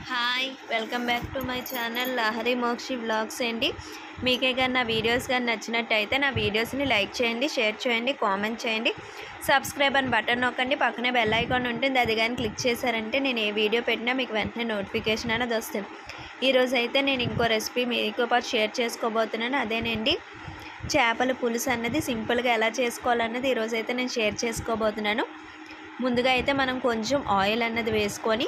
hi welcome back to my channel Lahari Mokshi vlogs అండి మీకే కానీ నా వీడియోస్ కానీ నచ్చినట్టయితే నా వీడియోస్ని లైక్ చేయండి షేర్ చేయండి కామెంట్ చేయండి సబ్స్క్రైబ్ అని బటన్ నొక్కండి పక్కనే బెల్ ఐకాన్ ఉంటుంది అది కానీ క్లిక్ చేశారంటే నేను ఏ వీడియో పెట్టినా మీకు వెంటనే నోటిఫికేషన్ అనేది వస్తుంది ఈరోజు అయితే నేను ఇంకో రెసిపీ మీతో పాటు షేర్ చేసుకోబోతున్నాను అదేనండి చేపల పులుసు అన్నది సింపుల్గా ఎలా చేసుకోవాలన్నది ఈరోజు అయితే నేను షేర్ చేసుకోబోతున్నాను ముందుగా అయితే మనం కొంచెం ఆయిల్ అన్నది వేసుకొని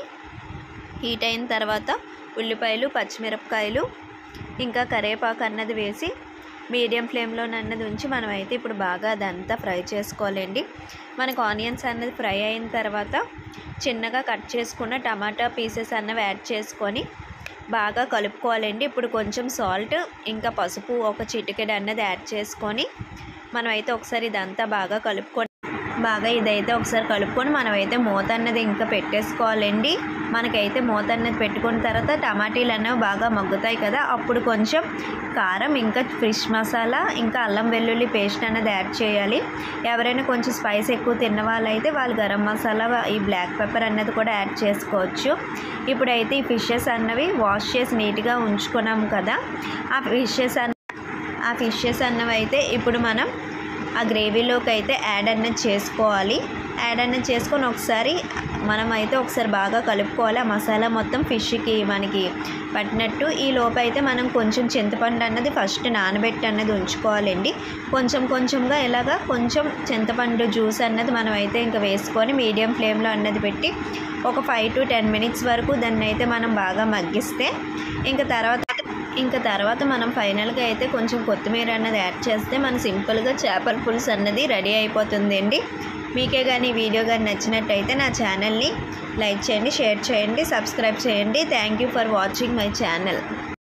హీట్ అయిన తర్వాత ఉల్లిపాయలు పచ్చిమిరపకాయలు ఇంకా కరివేపాకు అన్నది వేసి మీడియం ఫ్లేమ్లో అన్నది ఉంచి మనం అయితే ఇప్పుడు బాగా అదంతా ఫ్రై చేసుకోవాలండి మనకు ఆనియన్స్ అన్నది ఫ్రై అయిన తర్వాత చిన్నగా కట్ చేసుకున్న టమాటా పీసెస్ అన్నవి యాడ్ చేసుకొని బాగా కలుపుకోవాలండి ఇప్పుడు కొంచెం సాల్ట్ ఇంకా పసుపు ఒక చిటికెడు అన్నది యాడ్ చేసుకొని మనం అయితే ఒకసారి ఇదంతా బాగా కలుపుకొని బాగా ఇదైతే ఒకసారి కలుపుకొని మనమైతే మూత అన్నది ఇంకా పెట్టేసుకోవాలండి మనకైతే మూత అన్నది పెట్టుకున్న తర్వాత టమాటీలు అనేవి బాగా మగ్గుతాయి కదా అప్పుడు కొంచెం కారం ఇంకా ఫిష్ మసాలా ఇంకా అల్లం వెల్లుల్లి పేస్ట్ అన్నది యాడ్ చేయాలి ఎవరైనా కొంచెం స్పైస్ ఎక్కువ తిన్న వాళ్ళైతే వాళ్ళు గరం మసాలా ఈ బ్లాక్ పెప్పర్ అన్నది కూడా యాడ్ చేసుకోవచ్చు ఇప్పుడైతే ఈ ఫిషెస్ అన్నవి వాష్ చేసి నీట్గా ఉంచుకున్నాం కదా ఆ ఫిషెస్ అన్న ఆ ఫిషెస్ అన్నవి అయితే ఇప్పుడు మనం ఆ గ్రేవీలోకి అయితే యాడ్ అన్నది చేసుకోవాలి యాడ్ అన్నది చేసుకొని ఒకసారి మనం అయితే ఒకసారి బాగా కలుపుకోవాలి ఆ మసాలా మొత్తం ఫిష్కి మనకి పట్టినట్టు ఈ లోపు అయితే మనం కొంచెం చింతపండు అన్నది ఫస్ట్ నానబెట్టి అన్నది ఉంచుకోవాలండి కొంచెం కొంచెంగా ఇలాగా కొంచెం చింతపండు జ్యూస్ అన్నది మనం అయితే ఇంకా వేసుకొని మీడియం ఫ్లేమ్లో అన్నది పెట్టి ఒక ఫైవ్ టు టెన్ మినిట్స్ వరకు దాన్ని అయితే మనం బాగా మగ్గిస్తే ఇంకా తర్వాత ఇంకా తర్వాత మనం ఫైనల్గా అయితే కొంచెం కొత్తిమీర అన్నది యాడ్ చేస్తే మన సింపుల్గా చేపల పులుసు అన్నది రెడీ అయిపోతుందండి మీకే కానీ ఈ వీడియో కానీ నచ్చినట్టయితే నా ఛానల్ని లైక్ చేయండి షేర్ చేయండి సబ్స్క్రైబ్ చేయండి thank you for watching my channel